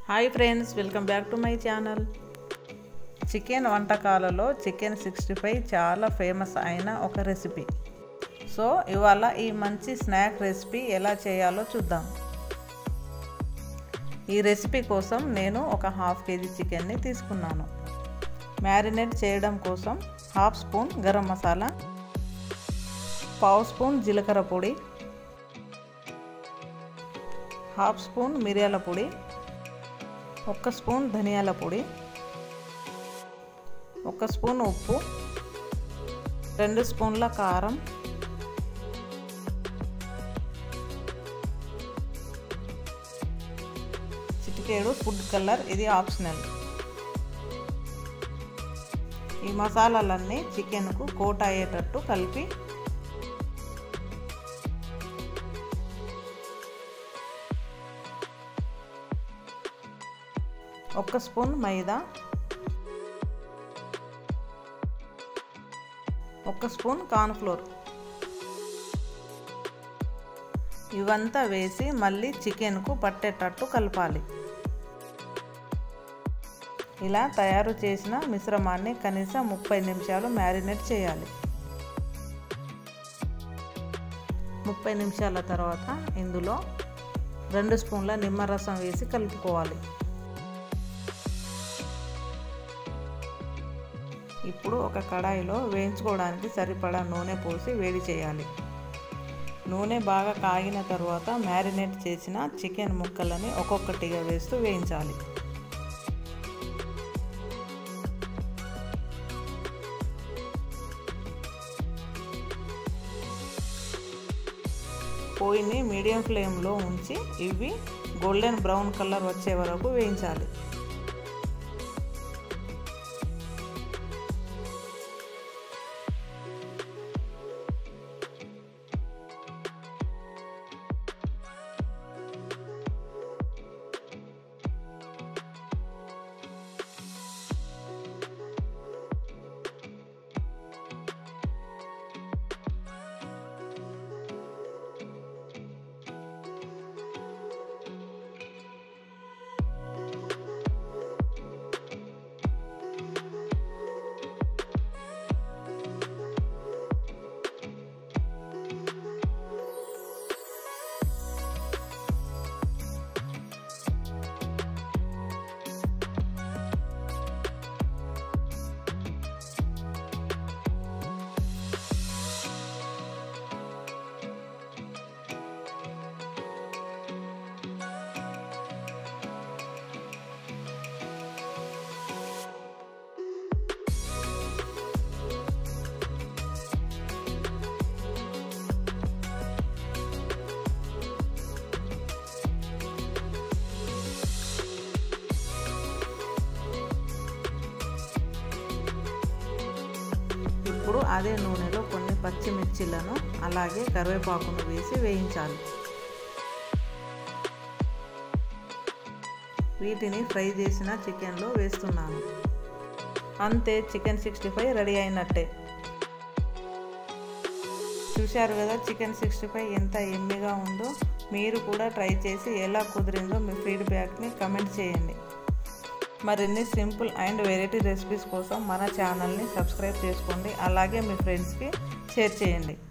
hi friends welcome back to my channel chicken వంటకాలలో chicken sixty five చాలా famous అయిన ఒక రెసిపీ సో ఇవాళ ఈ మంచి స్నాక్ రెసిపీ ఎలా చేయాలో చూద్దాం ఈ రెసిపీ కోసం నేను ఒక హాఫ్ కేజీ చికెన్ని తీసుకున్నాను మ్యారినేట్ చేయడం కోసం హాఫ్ స్పూన్ గరం మసాలా పావు స్పూన్ జీలకర్ర పొడి హాఫ్ స్పూన్ మిరియాల పొడి ఒక్క స్పూన్ ధనియాల పొడి ఒక స్పూన్ ఉప్పు రెండు స్పూన్ల కారం చిటికేడు ఫుడ్ కలర్ ఇది ఆప్షనల్ ఈ మసాలాలన్నీ చికెన్కు కోట్ అయ్యేటట్టు కలిపి ఒక స్పూన్ మైదా ఒక స్పూన్ కార్న్ఫ్లోర్ ఇవంతా వేసి మళ్ళీ చికెన్కు పట్టేటట్టు కలపాలి ఇలా తయారు చేసిన మిశ్రమాన్ని కనీసం ముప్పై నిమిషాలు మ్యారినేట్ చేయాలి ముప్పై నిమిషాల తర్వాత ఇందులో రెండు స్పూన్ల నిమ్మరసం వేసి కలుపుకోవాలి ఇప్పుడు ఒక కడాయిలో వేయించుకోవడానికి సరిపడా నూనె పోసి వేడి చేయాలి నూనె బాగా కాగిన తర్వాత మ్యారినేట్ చేసిన చికెన్ ముక్కలని ఒక్కొక్కటిగా వేస్తూ వేయించాలి పొయ్యిని మీడియం ఫ్లేమ్లో ఉంచి ఇవి గోల్డెన్ బ్రౌన్ కలర్ వచ్చే వరకు వేయించాలి ఇప్పుడు అదే నూనెలో కొన్ని పచ్చిమిర్చిలను అలాగే కరివేపాకును వేసి వేయించాలి వీటిని ఫ్రై చేసిన చికెన్లో వేస్తున్నాను అంతే చికెన్ సిక్స్టీ ఫైవ్ రెడీ అయినట్టే చూశారు కదా చికెన్ సిక్స్టీ ఫైవ్ ఎంత ఎమ్మిగా ఉందో మీరు కూడా ట్రై చేసి ఎలా కుదిరిందో మీ ఫీడ్బ్యాక్ని కమెంట్ చేయండి మరిన్ని సింపుల్ అండ్ వెరైటీ రెసిపీస్ కోసం మన ఛానల్ని సబ్స్క్రైబ్ చేసుకోండి అలాగే మీ ఫ్రెండ్స్కి షేర్ చేయండి